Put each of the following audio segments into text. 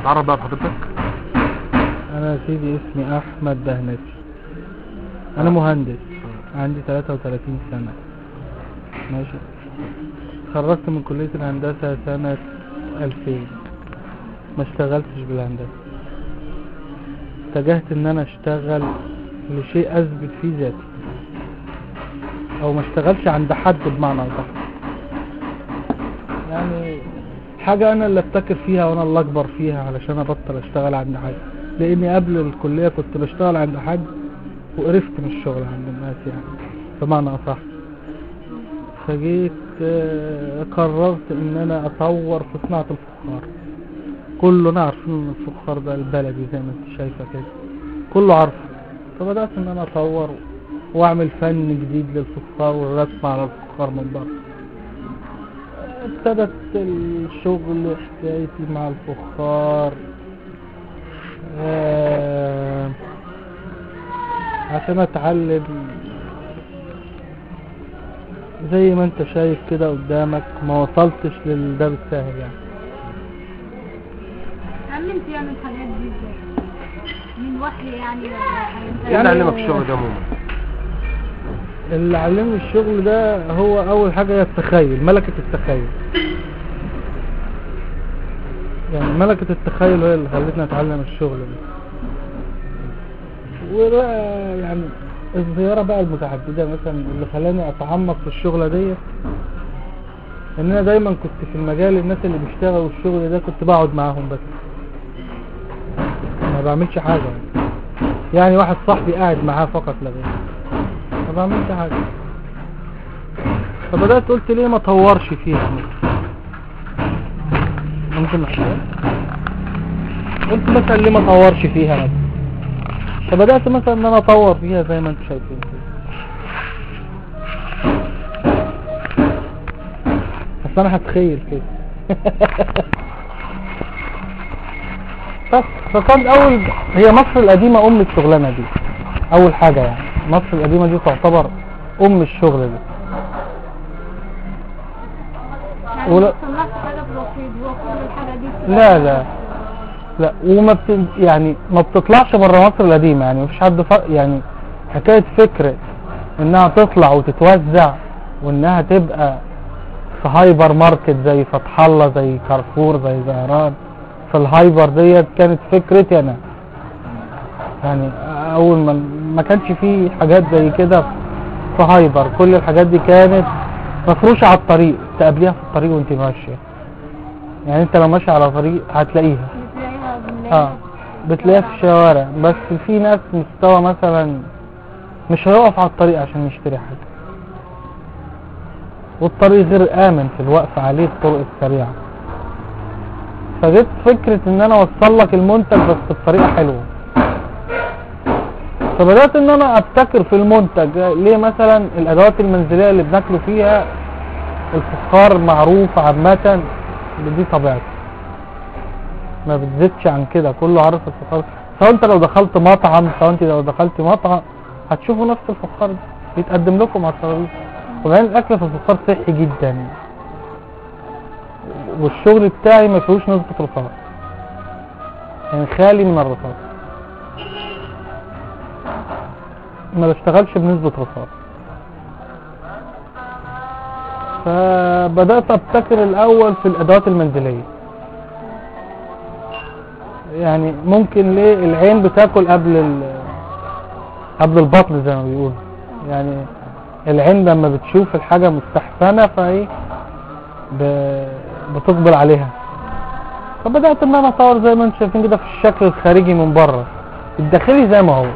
تعرف بقى بحضرتك انا يا سيدي اسمي احمد بهنتي انا مهندس عندي 33 سنة ماشي اتخرجت من كلية الهندسة سنة 2000 ما اشتغلتش بالهندسة اتجهت ان انا اشتغل لشيء اثبت فيه ذاتي او ما اشتغلش عند حد بمعنى اصح يعني حاجة انا اللي ابتكر فيها وانا اللي اكبر فيها علشان ابطل اشتغل عند حد لاني قبل الكلية كنت بشتغل عند حد وقرفت من الشغل عند الناس يعني بمعنى اصح فجيت آه، قررت ان انا اطور في صناعة الفخار كلنا عارفين ان الفخار ده البلدي زي ما انت شايفة كده كله عارفه فبدأت ان انا اطور واعمل فن جديد للفخار والرسم على الفخار من بره ابتدت الشغل حكايتي مع الفخار آه، عشان اتعلم زي ما انت شايف كده قدامك ما وصلتش للده بالسهل يعني علمت يعمل الحاجات دي ازاي من وحي يعني ولا ايه يعني- اللي علمك الشغل ده عموما اللي علمني الشغل ده هو اول حاجة هي التخيل ملكة التخيل يعني ملكة التخيل هي اللي خلتني اتعلم الشغل ده وبقى يعني الزيارة بقى المتعددة مثلا اللي خلاني اتعمق في الشغلة دي ان انا دايما كنت في المجال الناس اللي بيشتغلوا الشغل ده كنت بقعد معاهم بس ما بعملش حاجة يعني, يعني واحد صاحبي قاعد معاه فقط لا غير ما بعملش حاجة فبدأت قلت ليه ما طورش فيها مثلا ممكن نحكيها قلت مثلا ليه ما طورش فيها مثلا فبدأت مثلا ان انا اطور فيها زي ما انتم شايفين كده بس انا هتخيل كده بس فكان اول هي مصر القديمة ام الشغلانة دي اول حاجة يعني مصر القديمة دي تعتبر ام الشغل ده يعني ولا- ما تصنعش حاجة برصيد هو كل الحاجة دي لا لا لا وما بت... يعني ما بتطلعش بره مصر القديمة يعني مفيش حد ف... يعني حكاية فكرة انها تطلع وتتوزع وانها تبقى في هايبر ماركت زي فتح الله زي كارفور زي زهران في الهايبر ديت كانت فكرتي انا يعني اول ما ما كانش فيه حاجات زي كده في هايبر كل الحاجات دي كانت مفروشة على الطريق تقابليها في الطريق وانت ماشية يعني انت لو ماشي على طريق هتلاقيها بتلاقيها بنلاقيها اه بتلاقيها في الشوارع بس في ناس مستوى مثلا مش هيقف على الطريق عشان يشتري حاجة والطريق غير آمن في الوقف عليه الطرق السريعة فجت فكرة ان انا اوصل لك المنتج بس بطريقة حلوة فبدأت ان انا ابتكر في المنتج ليه مثلا الادوات المنزلية اللي بناكله فيها الفخار معروف عامة إن دي طبيعته ما بتزيدش عن كده كله عارف الفخار سواء انت لو دخلت مطعم سواء انت لو دخلت مطعم هتشوفوا نفس الفخار ده بيتقدم لكم على الترابيزه وبعدين الاكل في الفخار صحي جدا والشغل بتاعي ما فيهوش نسبة رصاص يعني خالي من الرصاص ما بشتغلش بنسبة رصاص فبدأت ابتكر الاول في الادوات المنزلية يعني ممكن ليه العين بتاكل قبل ال... قبل البطن زي ما بيقولوا يعني العين لما بتشوف الحاجة مستحسنة فايه ب... بتقبل عليها فبدأت ان انا اصور زي ما انتم شايفين كده في الشكل الخارجي من بره الداخلي زي ما هو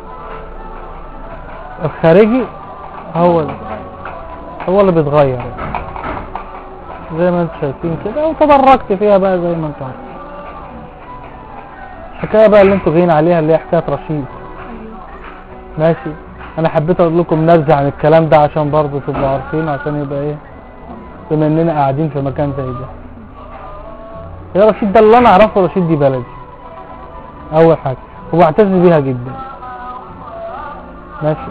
الخارجي هو ال- هو اللي بيتغير يعني. زي ما انتم شايفين كده وتدرجت فيها بقى زي ما انتم عارفين الحكايه بقى اللي انتوا جايين عليها اللي هي حكايه رشيد ماشي انا حبيت اقول لكم نبذه عن الكلام ده عشان برضه تبقوا عارفين عشان يبقى ايه بما اننا قاعدين في مكان زي ده يا رشيد ده اللي انا اعرفه رشيد دي بلدي اول حاجه وبعتز بيها جدا ماشي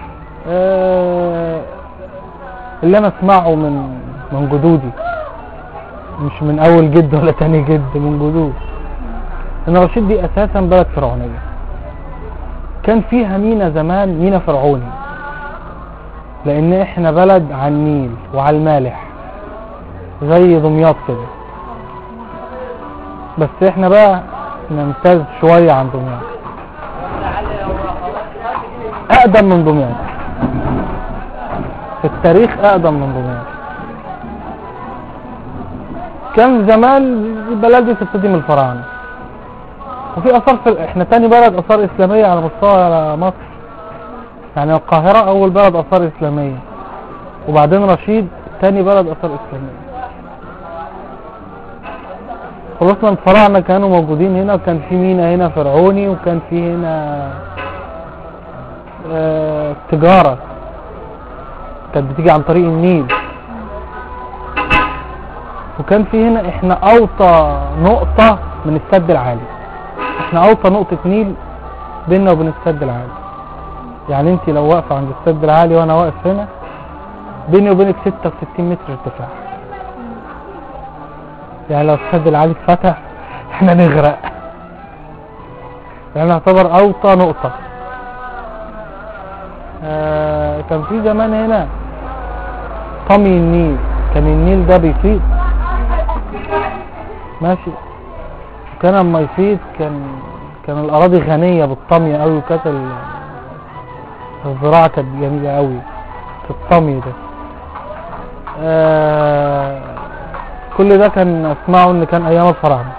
آه اللي انا اسمعه من من جدودي مش من اول جد ولا تاني جد من جدود ان رشيد دي اساسا بلد فرعونية كان فيها مينا زمان مينا فرعوني لان احنا بلد على النيل وعلى المالح زي دمياط كده بس احنا بقى نمتاز شوية عن دمياط اقدم من دمياط في التاريخ اقدم من دمياط كان زمان البلد دي تبتدي من الفراعنه وفي اثار في احنا تاني بلد اثار اسلاميه على مستوى مصر يعني القاهره اول بلد اثار اسلاميه وبعدين رشيد تاني بلد اثار اسلاميه خلصنا الفراعنه كانوا موجودين هنا وكان في مينا هنا فرعوني وكان في هنا آه، تجاره كانت بتيجي عن طريق النيل وكان في هنا احنا اوطى نقطة من السد العالي احنا اوطى نقطة نيل بيننا وبين السد العالي يعني انت لو واقفة عند السد العالي وانا واقف هنا بيني وبينك 66 متر ارتفاع يعني لو السد العالي اتفتح احنا نغرق يعني نعتبر اوطى نقطة آه كان في زمان هنا طمي النيل كان النيل ده بيفيض ماشي وكان اما يفيض كان كان الاراضي غنيه بالطمي قوي وكانت ال- الزراعه كانت جميله قوي في الطمي ده آه كل ده كان اسمعه ان كان ايام الفراعنه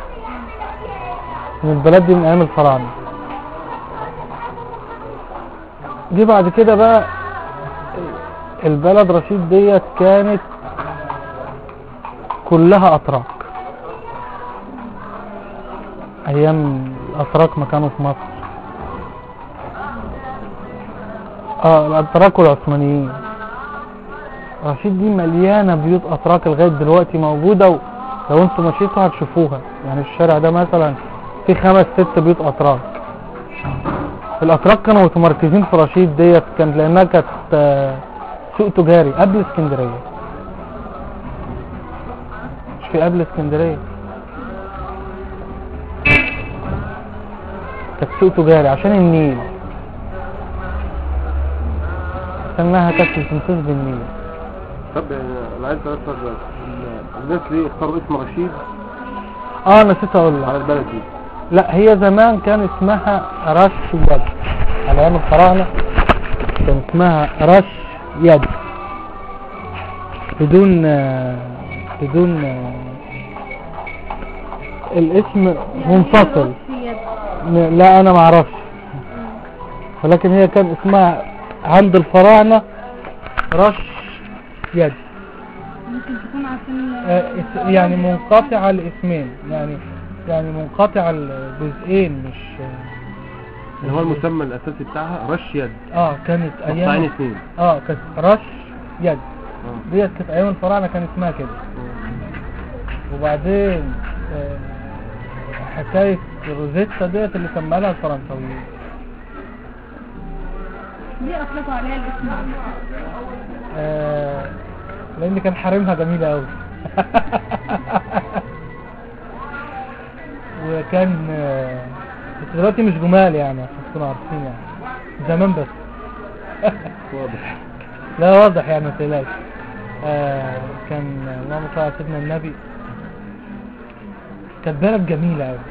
من البلد دي من ايام الفراعنه جه بعد كده بقى البلد رشيد ديت كانت كلها اتراك ايام الاتراك ما كانوا في مصر اه الاتراك والعثمانيين رشيد دي مليانه بيوت اتراك لغايه دلوقتي موجوده ولو انتوا مشيتوا هتشوفوها يعني الشارع ده مثلا في خمس ست بيوت اتراك الاتراك كانوا متمركزين في رشيد ديت كانت لانها كانت آه، سوق تجاري قبل اسكندريه مش في قبل اسكندريه كانت سوق تجاري عشان النيل سماها كانت تمتاز بالنيل طب انا عايز اسال الناس ليه اختاروا اسم رشيد اه نسيت اقول على لك البلد دي لا هي زمان كان اسمها رش يد على ايام الفراعنه كان اسمها رش يد بدون آه، بدون آه، الاسم منفصل م- لا انا ما اعرفش ولكن هي كان اسمها عند الفراعنه رش يد ممكن تكون عشان آه، اس- يعني منقطعه الاسمين يعني يعني منقطعه الجزئين مش اللي هو المسمى الاساسي بتاعها رش يد اه كانت مقطعين ايام اثنين اه كانت رش يد آه. ديت كانت ايام الفراعنه كان اسمها كده وبعدين آه، حكايه روزيتا ديت اللي كملها الفرنساويين ليه اطلقوا عليها الاسم آه، لان كان حريمها جميله قوي وكان آه، بس دلوقتي مش جمال يعني عشان تكونوا عارفين يعني زمان بس واضح لا واضح يعني ما تقلقش آه كان اللهم صل على سيدنا النبي كانت بلد جميلة أوي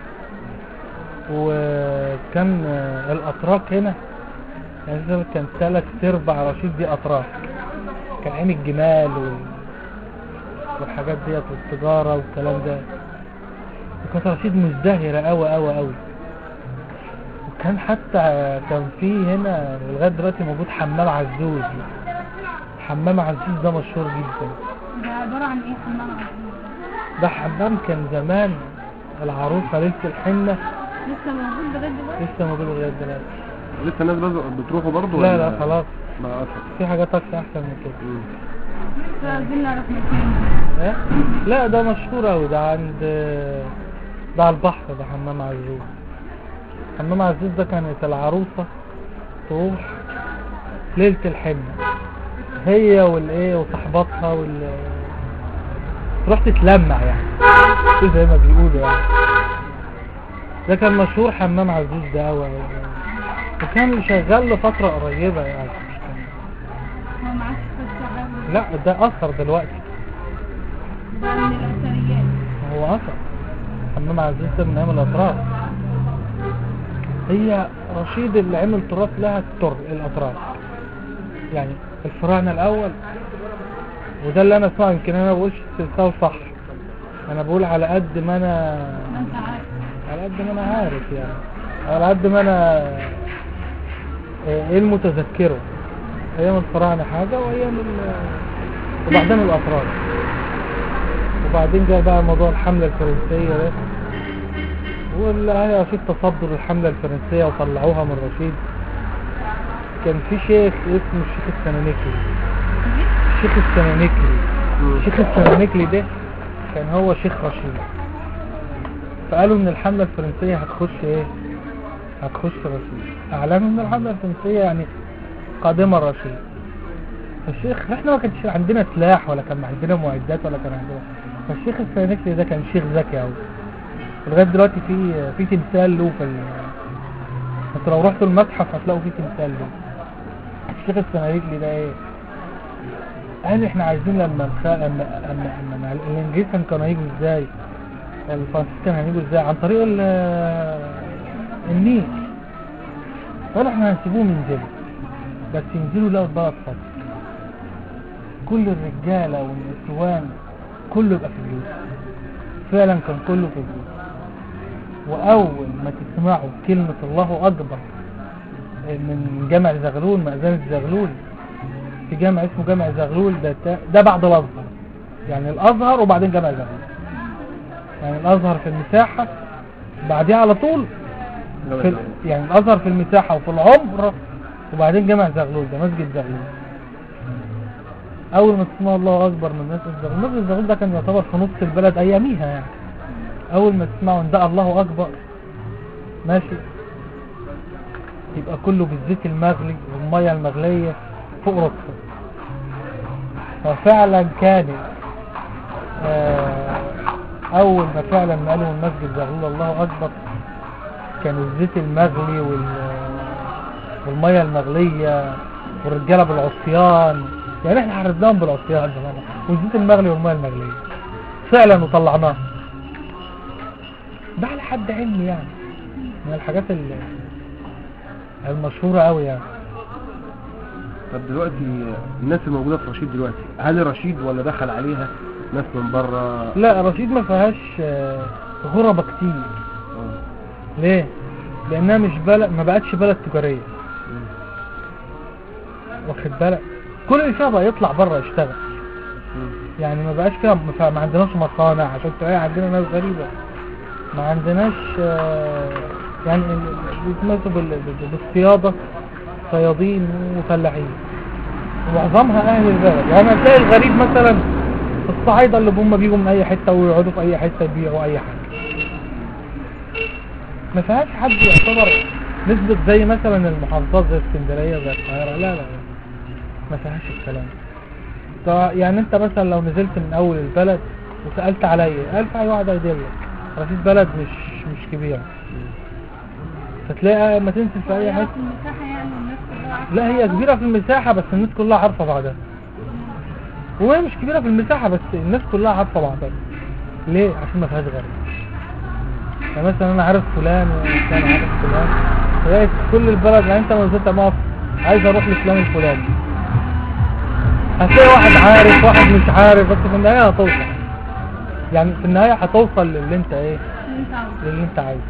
وكان آه الأتراك هنا يعني زي ما كان تلات أرباع رشيد دي أتراك كان عين الجمال وال... والحاجات ديت والتجارة والكلام ده وكانت رشيد مزدهرة أوي أوي أوي وكان حتى كان في هنا لغاية دلوقتي موجود حمام عزوز حمام عزوز ده مشهور جدا ده عبارة عن ايه حمام عزيز ده حمام كان زمان العروسة ليلة الحنة لسه موجود لغاية دلوقتي لسه موجود لغاية دلوقتي لسه الناس بز- بتروحوا برضه لا لا خلاص بقى أسهل. في حاجات أكتر أحسن من كده مم. فعايزين نعرف مكان إيه؟ لا ده مشهور أوي ده عند ده على البحر ده حمام عزوز حمام عزوز ده كانت العروسة تروح ليلة الحنة هي والايه وصحباتها وال تروح تتلمع يعني زي ما بيقولوا يعني ده كان مشهور حمام عزيز ده و... وكان شغال لفترة قريبة يعني مش كان- هو معاك في الشغال لا ده أثر دلوقتي ده من الأثريات هو أثر حمام عزيز ده من أيام الأطراف هي رشيد اللي عمل تراث لها التر الأطراف يعني الفراعنة الأول وده اللي أنا أسمعه يمكن أنا ما بقولش السلسلة صح أنا بقول على قد ما أنا ما انت عارف على قد ما انا عارف يعني على قد ما انا آه، ايه المتذكره ايام الفراعنه حاجه وايام ال وبعدين الافراد وبعدين جاء بقى موضوع الحمله الفرنسيه ده واللي هي في تصدر الحمله الفرنسيه وطلعوها من رشيد كان في شيخ اسمه الشيخ السنانيكلي الشيخ السنانيكلي الشيخ السنانيكلي ده كان هو شيخ رشيد فقالوا ان الحملة الفرنسية هتخش ايه هتخش رشيد اعلنوا ان الحملة الفرنسية يعني قادمة رشيد فالشيخ احنا ما كانش عندنا سلاح ولا كان عندنا معدات ولا كان عندنا فالشيخ السنانيكلي ده كان شيخ ذكي قوي لغاية دلوقتي في في تمثال له في ال... انت لو رحتوا المتحف هتلاقوا في تمثال له الشيخ السنانيكلي ده ايه قال احنا عايزين لما الخ... لما لما لما الانجليز كان كانوا هيجوا ازاي الفرنسيس كانوا هيجوا ازاي عن طريق ال... النيل قال احنا هنسيبوهم ينزلوا بس ينزلوا لقوا البلد فاضي كل الرجالة والنسوان كله يبقى في البيوت فعلا كان كله في البيوت واول ما تسمعوا كلمة الله اكبر من جامع زغلول مأذنة زغلول في جامع اسمه جامع زغلول ده ده بعد الازهر يعني الازهر وبعدين جامع زغلول يعني الازهر في المساحة بعديها على طول في ال- يعني الازهر في المساحة وفي العمر وبعدين جامع زغلول ده مسجد زغلول اول ما تسمع الله اكبر من مسجد زغلول مسجد زغلول ده كان يعتبر في نص البلد اياميها يعني اول ما تسمعوا ان ده الله اكبر ماشي يبقى كله بالزيت المغلي والمية المغلية فوق ركبه ففعلا كانت آه، اول ما فعلا ما قالوا المسجد زغلول الله اكبر كان الزيت المغلي وال والميه المغليه والرجاله بالعصيان يعني احنا حربناهم بالعصيان زمان والزيت المغلي والميه المغليه فعلا وطلعناه ده على حد علمي يعني من الحاجات ال- المشهوره قوي يعني طب دلوقتي الناس الموجودة في رشيد دلوقتي هل رشيد ولا دخل عليها ناس من بره لا رشيد ما فيهاش آه، غربة كتير آه. ليه لانها مش بلد ما بقتش بلد تجارية واخد بالك كل اللي فيها بقى يطلع بره يشتغل مم. يعني ما بقاش فيها ما فيها- ما عندناش مصانع عشان تلاقي عندنا ناس غريبة ما عندناش آه، يعني ال- ال- بيتميزوا بال- بال- بالصيادة صيادين وفلاحين ومعظمها اهل البلد يعني هتلاقي الغريب مثلا الصعايدة اللي هم بيجوا من اي حتة ويقعدوا في اي حتة يبيعوا اي حاجة ما فيهاش حد يعتبر نسبة زي مثلا المحافظات زي اسكندرية زي القاهرة لا لا لا ما فيهاش الكلام ده يعني انت مثلا لو نزلت من اول البلد وسألت عليا ألف أي واحد هيدلك رشيد بلد مش مش كبيرة فتلاقي ما تنزل في اي صغيرة حتة في المساحة يعني والناس كلها عارفة لا هي كبيرة في المساحة بس الناس كلها عارفة بعضها وهي مش كبيرة في المساحة بس الناس كلها عارفة بعضها ليه؟ عشان ما فيهاش غير يعني مثلا انا عارف فلان وفلان عارف فلان تلاقي في كل البلد يعني انت لو نزلت موقف عايز اروح لفلان الفلاني هتلاقي واحد عارف واحد مش عارف بس في النهاية هتوصل يعني في النهاية هتوصل للي انت ايه اللي انت عاوزه للي انت عايزه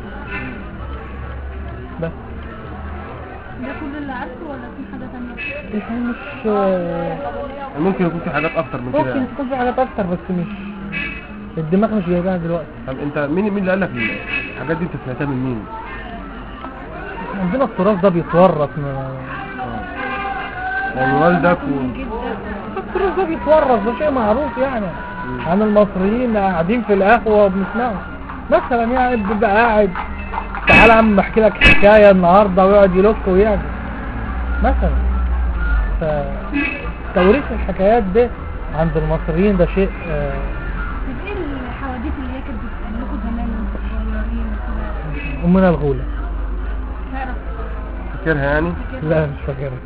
بس ده كل اللي عارفه ولا في حاجة تانية؟ الحين مش آه، ممكن يكون في حاجات اكتر من كده ممكن تكون في حاجات اكتر بس مش الدماغ مش جايباها دلوقتي طب انت مين مين اللي قال لك الحاجات دي انت سمعتها من مين؟ عندنا التراث ده بيتورث من يعني والدك و... من جدا التراث ده بيتورث ده شيء معروف يعني عن المصريين قاعدين في القهوة وبنسمعه مثلا يعني بيبقى قاعد تعالى يا عم احكي لك حكاية النهاردة ويقعد يلك ويعمل مثلا ف توريث الحكايات ده عند المصريين ده شيء آه، طب ايه الحواديت اللي هي كانت بتتقال لكم زمان وانتوا صغيرين وكده؟ امنا الغولة تعرف فاكرها يعني لا مش فاكرها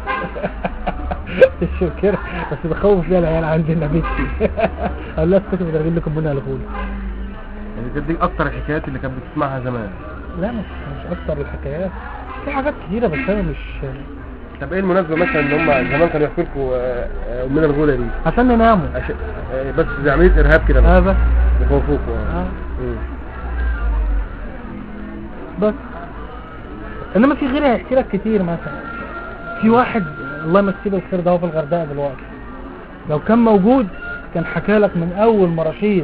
مش فاكرها بس بخوف بيها العيال عندنا بيتي قال لها اسكتوا بدرجين لكم امنا الغولة يعني كانت دي اكتر الحكايات اللي كانت بتسمعها زمان لا مش مش اكتر الحكايات في حاجات كتيرة بس انا مش طب ايه المناسبة مثلا ان هم زمان كانوا يحكوا لكم آه، آه، امنا الغولة دي عشان نناموا عشان آه، بس زي عملية ارهاب كده اه بس بس يخوفوكوا آه. آه. مم. بس انما في غيرها يحكي لك كتير مثلا في واحد الله يمسيه بالخير ده هو في الغردقه دلوقتي لو كان موجود كان حكى لك من اول ما رشيد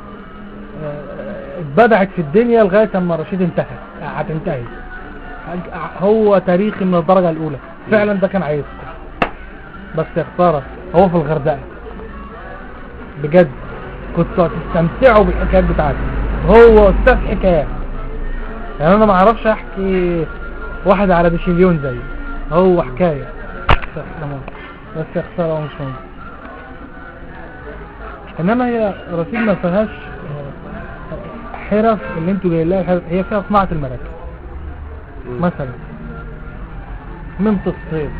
آه، اتبدعت في الدنيا لغايه اما رشيد انتهت هتنتهي هو تاريخي من الدرجه الاولى فعلا ده كان عايزكم بس يا خساره هو في الغردقه بجد كنتوا هتستمتعوا بالحكايات بتاعته هو استاذ حكايات يعني انا ما اعرفش احكي واحد على بشليون زيه هو حكايه بس تمام. بس يا خساره هو مش موجود انما هي رصيد ما فيهاش آه، حرف اللي انتوا جايين لها الحرف هي فيها صناعه المراكب مم. مثلا ممت الصيد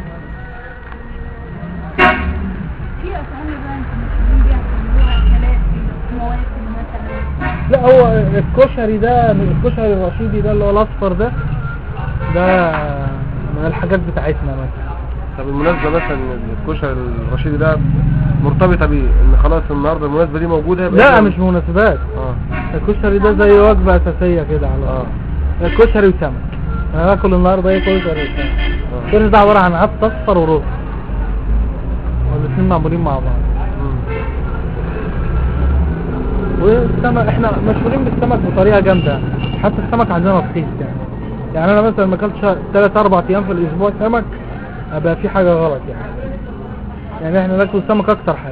في أطعمة بقى انتوا مشهورين بيها بتعملوها أكلات في مواسم مثلا لا هو الكشري ده الكشري الرشيدي ده اللي هو الاصفر ده ده من الحاجات بتاعتنا مثلا طب المناسبة مثلا الكشري الرشيدي ده مرتبطة بيه ان خلاص النهارده المناسبة دي موجودة يبقى لا إحنا- مش مناسبات اه الكشري ده زي وجبة أساسية كده على اه الكشري وسمك أنا باكل النهاردة إيه كشري وسمك اه الكشري ده عبارة عن عدس أصفر ورز والاتنين معمولين مع بعض مم. والسمك احنا مشهورين بالسمك بطريقة جامدة حتى السمك عندنا رخيص يعني يعني أنا مثلا ما أكلتش تلات أربع أيام في الأسبوع سمك أبقى في حاجة غلط يعني يعني احنا ناكل سمك أكتر حاجة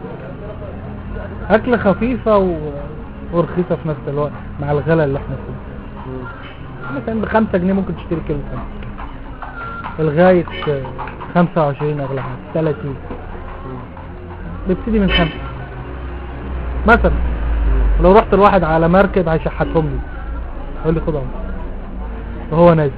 أكلة خفيفة و... ورخيصة في نفس الوقت مع الغلا اللي احنا فيه مم. مثلا بخمسة جنيه ممكن تشتري كيلو سمك لغاية خمسة وعشرين أغلى حاجة تلاتين مم. بيبتدي من خمسة مثلا لو رحت الواحد على مركب هيشحتهم لي يقول لي خدهم وهو نازل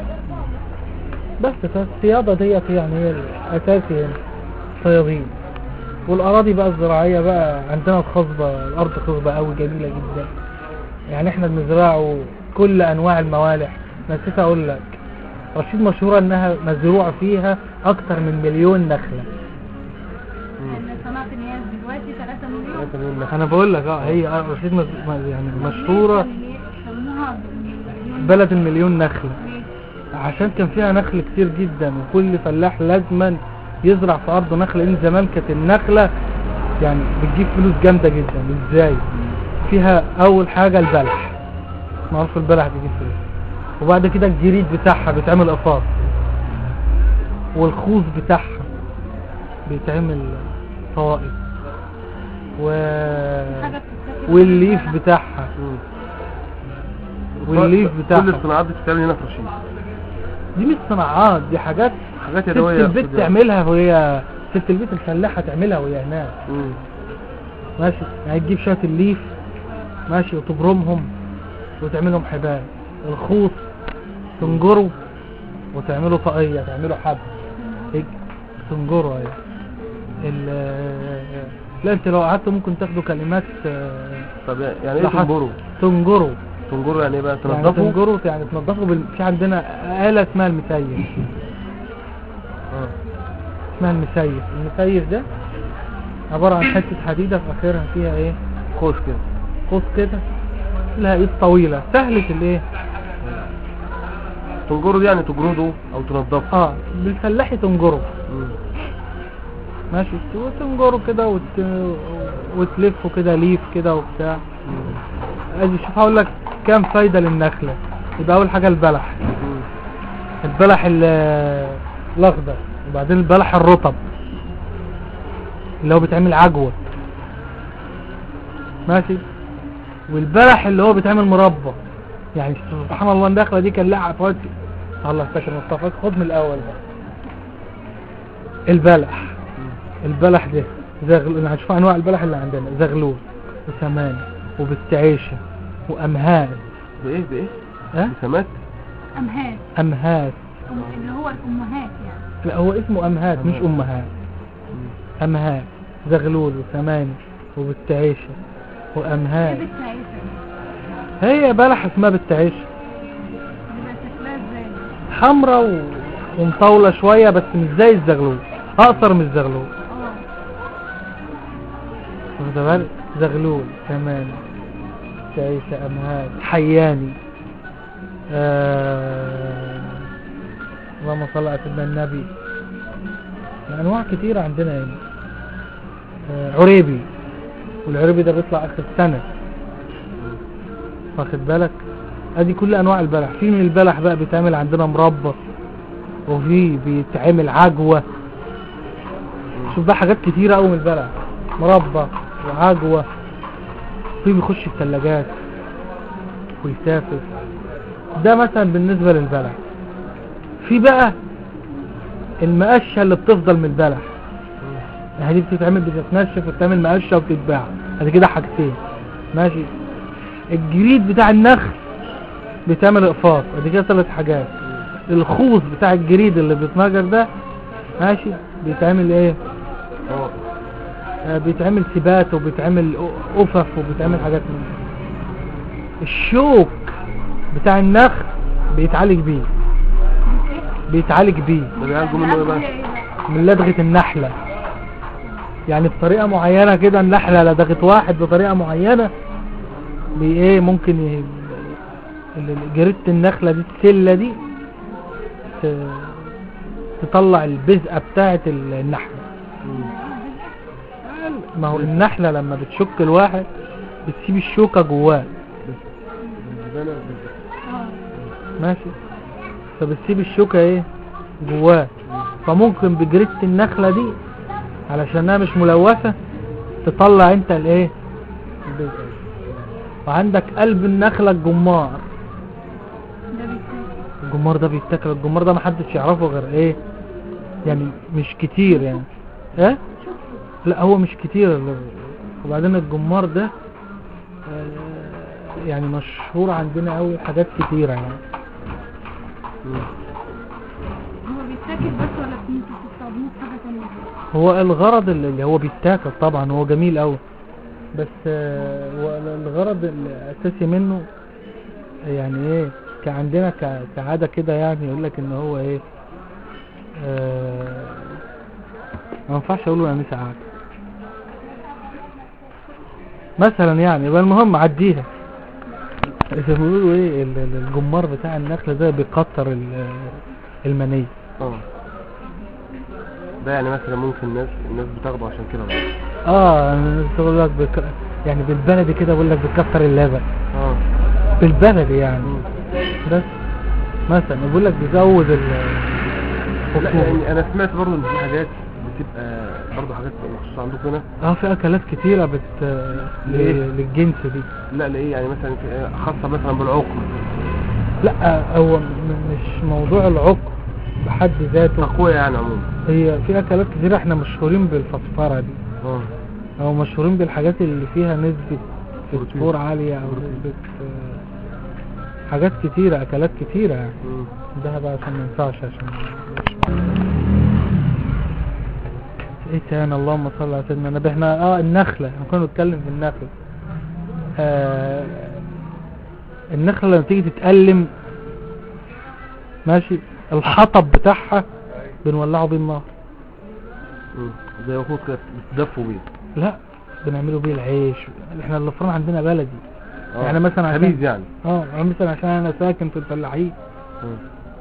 بس فالصيادة ديت يعني هي الأساسي هنا صيادين والأراضي بقى الزراعية بقى عندنا الخصبة الأرض خصبة أوي جميلة جدا يعني احنا بنزرعه كل أنواع الموالح نسيت أقول لك رشيد مشهورة إنها مزروع فيها أكتر من مليون نخلة لأن صناعة النياز دلوقتي 3 مليون ثلاثة مليون نخلة. انا بقول لك اه هي رشيد مز... مز- يعني مشهورة سموها بالمليون بلد المليون نخلة ليه؟ عشان كان فيها نخل كتير جدا وكل فلاح لازما يزرع في ارضه نخلة لان زمان كانت النخلة يعني بتجيب فلوس جامدة جدا ازاي فيها اول حاجة البلح معروف البلح بيجيب فلوس وبعد كده الجريد بتاعها بيتعمل قفاص والخوص بتاعها بيتعمل طوائف و... حاجة بتتاكل والليف بتاعها مم. والليف كل بتاعها الصناعات دي بتتعمل هنا في رشيد دي مش صناعات دي حاجات حاجات ست يدوية البيت خد- تعملها وهي ست البيت الفلاحة تعملها وهي هناك مم. ماشي يعني تجيب شوية الليف ماشي وتبرمهم وتعملهم حبال الخوص تنجره وتعمله طاقية تعمله حب هيك تنجره ايوه ال- لا انت لو قعدت ممكن تاخدوا كلمات آه، طب يعني ايه لحد- تنبروا تنجره تنجروا يعني ايه بقى يعني تنضفوا تنجره يعني تنضفه بال... في عندنا آلة اسمها المسيف اه اسمها المسيف المسيف ده عبارة عن حتة حديدة في آخرها فيها ايه خوش كده قوس كده لها ايد طويلة سهلة الايه تنجروا دي يعني تجردوا او تنضفوا اه بالفلاحي تنجره مم. ماشي وتنجره كده وت... وتلفه كده ليف كده وبتاع مم. ادي شوف هقول لك كام فايدة للنخلة يبقى اول حاجة البلح مم. البلح ال- الاخضر وبعدين البلح الرطب اللي هو بيتعمل عجوة ماشي والبلح اللي هو بيتعمل مربى يعني سبحان الله النخلة دي كان لها فوائد الله فاكر مصطفى خد من الاول بقى البلح البلح ده زغل هنشوف انواع البلح اللي عندنا زغلول وسمان وبستعيشة وامهال بايه بايه اه بسمات امهات امهات أم- اللي هو الامهات يعني لا هو اسمه امهات مش امهات امهات زغلول وثماني وبت عيشة ايه وامهات بنت عيسى هي بلح اسمها بت عيشة بيبقى شكلها ازاي حمرا و... ومطولة شوية بس مش زي الزغلول اقصر من الزغلول اه واخد بالك زغلول كمان تعيشة أمهات حياني آه... اللهم صل على سيدنا النبي أنواع كتيرة عندنا هنا آه... عريبي والعريبي ده بيطلع آخر السنة واخد بالك ادي كل انواع البلح في من البلح بقى بيتعمل عندنا مربى وفي بيتعمل عجوة شوف بقى حاجات كتيرة قوي من البلح مربى وعجوة في بيخش الثلاجات ويسافر ده مثلا بالنسبة للبلح في بقى المقشة اللي بتفضل من البلح يعني دي بتتعمل بتتنشف وتتعمل مقشة وتتباع ادي كده حاجتين ماشي الجريد بتاع النخل بيتعمل اقفاص ادي كده ثلاث حاجات الخوص بتاع الجريد اللي بيتنجر ده ماشي بيتعمل ايه اه آه، بيتعمل سبات وبيتعمل أ- أفف وبيتعمل حاجات من دي. الشوك بتاع النخل بيتعالج بيه بيتعالج بيه ده بيعالجوا منه ايه بقى من لدغة النحلة يعني بطريقة معينة كده النحلة لدغت واحد بطريقة معينة بي ايه ممكن ي... ال- ال- جريدة النخلة دي السلة دي ت... تطلع البزقة بتاعة ال- النحلة ما هو النحلة لما بتشك الواحد بتسيب الشوكة جواه بالزبانة بالزبانة. اه ماشي فبتسيب الشوكة ايه جواه فممكن بجريدة النخلة دي علشانها مش ملوثة تطلع انت الايه البيضة دي. وعندك قلب النخلة الجمار ده بيتاكل الجمار ده بيتاكل الجمار ده محدش يعرفه غير ايه يعني مش كتير يعني ايه لا هو مش كتير وبعدين الجمار ده آه، يعني مشهور عندنا قوي حاجات كتيرة يعني مم. هو بيتاكل بس ولا انتوا بتستخدموه في حاجه تانية هو الغرض اللي هو بيتاكل طبعا هو جميل قوي بس آه، هو الغرض الاساسي منه يعني ايه كعندنا ك- كعادة كده يعني يقول لك ان هو ايه آه، ما ينفعش اقوله يعني ساعات مثلا يعني يبقى المهم عديها زي ما بيقولوا ايه ال- ال- الجمار بتاع النخل ده بيكتر ال- المنية اه ده يعني مثلا ممكن الناس الناس بتاخده عشان كده بقى اه أنا بقول لك بك... يعني بالبلدي كده بقول لك بتكتر اللبن اه بالبلدي يعني مم. بس مثلا بقول لك بيزود ال لا الخطوبة. يعني انا سمعت برضه ان في حاجات بتبقى برضه حاجات مخصوصة عندكم هنا اه في اكلات كتيرة بت ليه؟ ل- للجنس دي لا لايه يعني مثلا في- خاصة مثلا بالعقم لا هو م- مش موضوع العقم بحد ذاته تقوية يعني عموما هي في اكلات كتيرة احنا مشهورين بالفسفرة دي اه او مشهورين بالحاجات اللي فيها نسبة بروتين. فوسفور عالية او بروتين. نسبة آه، حاجات كتيرة اكلات كتيرة يعني مم. ده بقى عشان ما ينفعش عشان ايه تاني اللهم صل على سيدنا النبي احنا اه النخلة احنا كنا بنتكلم في النخلة آه النخلة لما تيجي تتألم ماشي الحطب بتاعها بنولعه بيه النار مم. زي اخوك كده بتدفوا بيه لا بنعمله بيه العيش احنا الفرن عندنا بلدي اه يعني مثلا عشان- خبيز يعني اه يعني مثلا عشان انا ساكن في الفلاحين مم.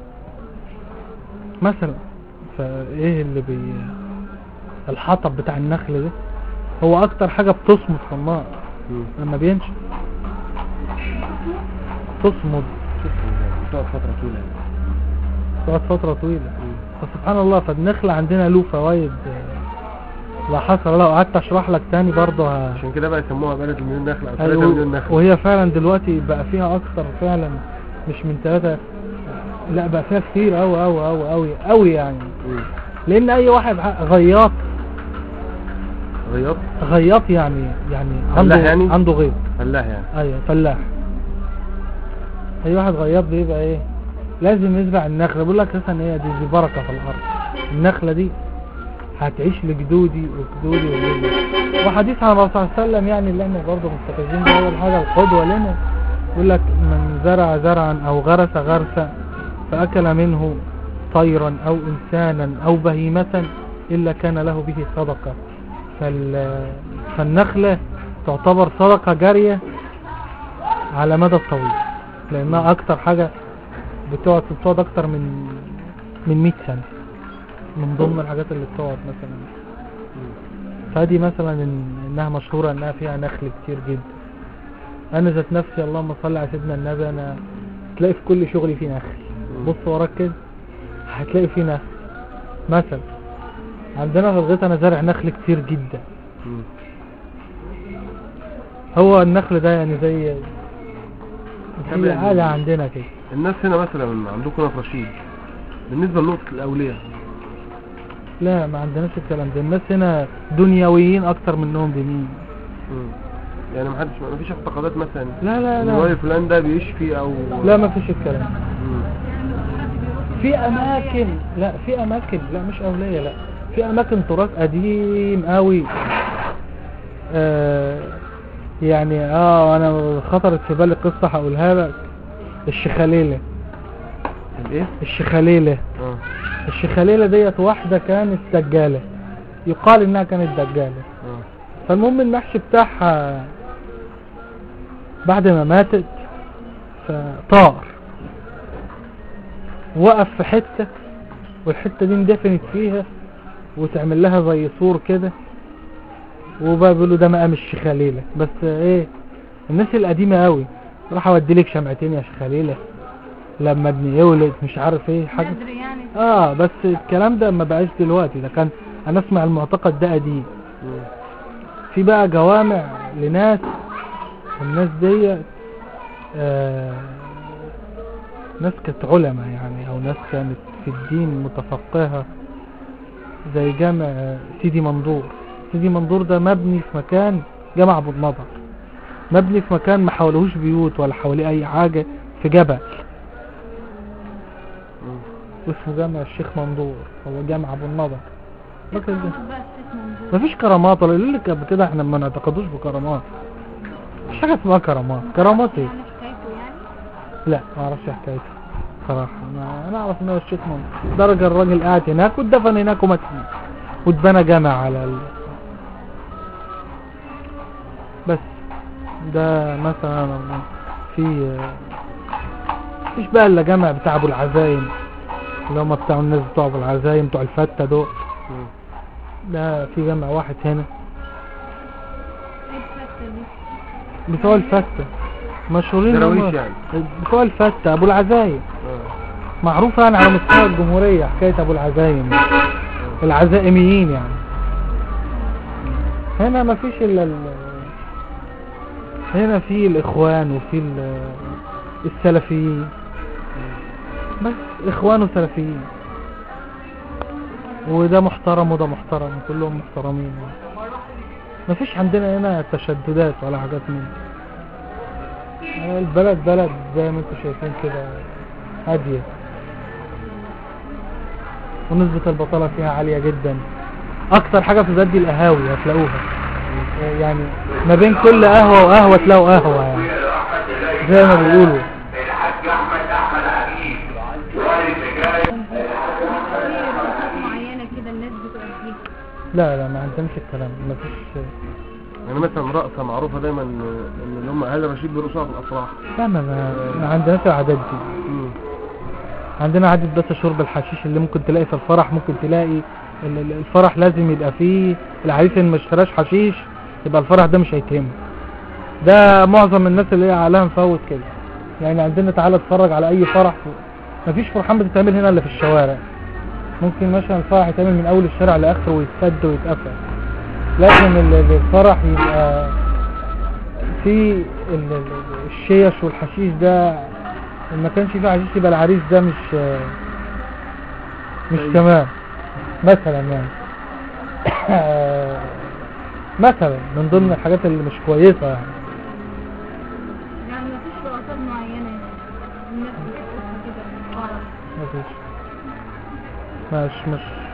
مثلا فايه اللي بي الحطب بتاع النخل ده هو اكتر حاجة بتصمد في النار مم. لما بينشف تصمد بتقعد فترة طويلة يعني. تقعد فترة طويلة مم. فسبحان الله فالنخل عندنا له فوائد آه، لا حصر له قعدت اشرح لك تاني برضه ه... عشان كده بقى يسموها بلد المليون نخلة او 3 أيوة، مليون نخلة وهي فعلا دلوقتي بقى فيها اكتر فعلا مش من ثلاثة لا بقى فيها كتير اوي اوي اوي اوي اوي يعني مم. لان اي واحد ع- غياط غياط غياط يعني يعني فلاح عنده يعني؟ عنده غيط فلاح يعني ايوه فلاح اي واحد غياب بيبقى ايه لازم يزرع النخله بيقول لك اساسا هي دي, دي بركه في الارض النخله دي هتعيش لجدودي وجدودي وجدودي وحديث عن الرسول صلى الله عليه وسلم يعني اللي احنا برضه مستفيدين ده اول حاجه القدوه لنا يقول لك من زرع زرعا او غرس غرسا فاكل منه طيرا او انسانا او بهيمه الا كان له به صدقه فال فالنخله تعتبر صدقه جاريه على مدى الطويل لانها اكتر حاجه بتقعد بتقعد اكتر من من 100 سنه من ضمن الحاجات اللي بتقعد مثلا فدي مثلا إن انها مشهوره انها فيها نخل كتير جدا انا ذات نفسي اللهم صل على سيدنا النبي انا تلاقي في كل شغلي فيه نخل بص وراك كده هتلاقي فيه نخل مثلا عندنا في الغيط انا زارع نخل كتير جدا مم. هو النخل ده يعني زي طب هي يعني- عادة عندنا كده الناس هنا مثلا عندكم هنا في رشيد بالنسبة لنقطة الأولياء لا ما عندناش الكلام ده الناس هنا دنيويين اكتر منهم دينيين مم. يعني محدش ما فيش اعتقادات مثلا لا لا ان لا الوالي فلان ده بيشفي او لا ما فيش الكلام مم. في اماكن لا في اماكن لا مش اولية لا في اماكن تراث قديم قوي آه يعني اه انا خطرت في بالي قصة هقولها لك الشخاليلة الايه؟ الشخاليلة اه الشخاليلة ديت واحدة كانت دجالة يقال انها كانت دجالة اه فالمهم المحشي بتاعها بعد ما ماتت فطار وقف في حتة والحتة دي اندفنت فيها وتعمل لها زي سور كده وبقى بيقولوا ده مقام الشخاليلة بس ايه الناس القديمة قوي راح اوديلك شمعتين يا شخاليلة لما ابني يولد مش عارف ايه حاجة بدري يعني اه بس الكلام ده ما بقاش دلوقتي ده كان انا اسمع المعتقد ده قديم مم. في بقى جوامع لناس الناس دي آه ناس كانت علماء يعني او ناس كانت في الدين متفقهة زي جامع آه، سيدي منظور سيدي منظور ده مبني في مكان جامع ابو النضر مبني في مكان ما حوالهوش بيوت ولا حواليه اي حاجة في جبل مم. اسمه جامع الشيخ منظور هو جامع ابو النضر الراجل ده كرامات بقى الشيخ منظور مفيش كرامات ولا يقول لك قبل كده احنا ما نعتقدوش بكرامات مفيش حاجه اسمها كرامات كرامات ايه يعني حكايته يعني لا ما اعرفش حكايته صراحه ما انا اعرف ان هو الشيخ منصور درجه الراجل قاعد هناك واتدفن هناك ومات هناك واتبنى جامع على ال... بس ده مثلا في مفيش بقى الا جامع بتاع ابو العزايم اللي هم بتاع الناس بتوع ابو العزايم بتوع الفته دول مم. ده في جامع واحد هنا ايه الفتة دي بتوع الفتة مشهورين دراويش هم- يعني. بتوع الفتة ابو العزايم اه معروفة يعني على مستوى الجمهورية حكاية ابو العزايم العزائميين يعني هنا ما فيش الا ال... هنا في الاخوان وفي ال... السلفيين بس اخوان وسلفيين وده محترم وده محترم كلهم محترمين يعني. ما فيش عندنا هنا تشددات ولا حاجات من دي. البلد بلد زي ما انتم شايفين كده هادية ونسبة البطالة فيها عالية جدا اكتر حاجة في البلد دي القهاوي هتلاقوها يعني ما بين كل قهوة وقهوة تلاقوا قهوة يعني زي ما بيقولوا الحاج احمد احمد عجيب والد سجاير في رقصات معينة كده الناس بتؤديها لا لا ما عندناش الكلام ما فيش يعني مثلا رقصة معروفة دايما ان إن اللي هم اهل رشيد بيرقصوها في الافراح لا ما, ما, ما عندناش العادات دي مم. عندنا عادة بس شرب الحشيش اللي ممكن تلاقي في الفرح ممكن تلاقي ال- ال- الفرح لازم يبقى فيه العريس اللي ما اشتراش حشيش يبقى الفرح ده مش هيتم ده معظم الناس اللي هي عقلها مفوت كده يعني عندنا تعالى اتفرج على اي فرح مفيش فرحان بتتعمل هنا الا في الشوارع ممكن مثلا الفرح يتعمل من اول الشارع لاخره ويتسد ويتقفل لازم ال- ال- الفرح يبقى في ال- ال- الشيش والحشيش ده إن ما كانش فيه حشيش يبقى العريس ده مش مش طيب. تمام مثلا يعني مثلا من ضمن الحاجات اللي مش كويسة يعني يعني مفيش رقصات معينة يعني ناس بتشوفها كده من القاعدة مفيش ماشي ماشي